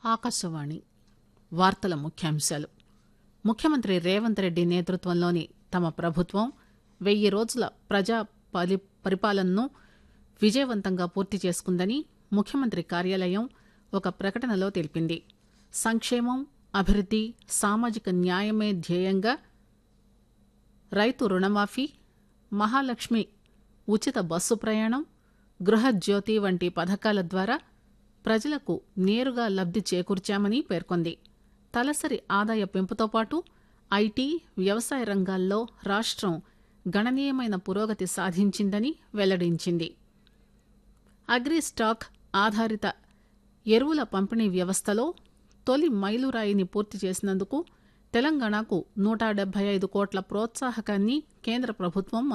ఆకాశవాణి వార్తల ముఖ్యాంశాలు ముఖ్యమంత్రి రేవంత్ రెడ్డి నేతృత్వంలోని తమ ప్రభుత్వం వెయ్యి రోజుల ప్రజా పలి పరిపాలనను విజయవంతంగా పూర్తి చేసుకుందని ముఖ్యమంత్రి కార్యాలయం ఒక ప్రకటనలో తెలిపింది సంక్షేమం అభివృద్ది సామాజిక న్యాయమే ధ్యేయంగా రైతు రుణమాఫీ మహాలక్ష్మి ఉచిత బస్సు ప్రయాణం గృహజ్యోతి వంటి పథకాల ద్వారా ప్రజలకు నేరుగా లబ్ది చేకూర్చామని పేర్కొంది తలసరి ఆదాయ పెంపుతో పాటు ఐటీ వ్యవసాయ రంగాల్లో రాష్టం గణనీయమైన పురోగతి సాధించిందని వెల్లడించింది అగ్రి స్టాక్ ఆధారిత ఎరువుల పంపిణీ వ్యవస్థలో తొలి మైలురాయిని పూర్తి చేసినందుకు తెలంగాణకు నూట డెబ్బై ఐదు కోట్ల ప్రోత్సాహకాన్ని కేంద్ర ప్రభుత్వం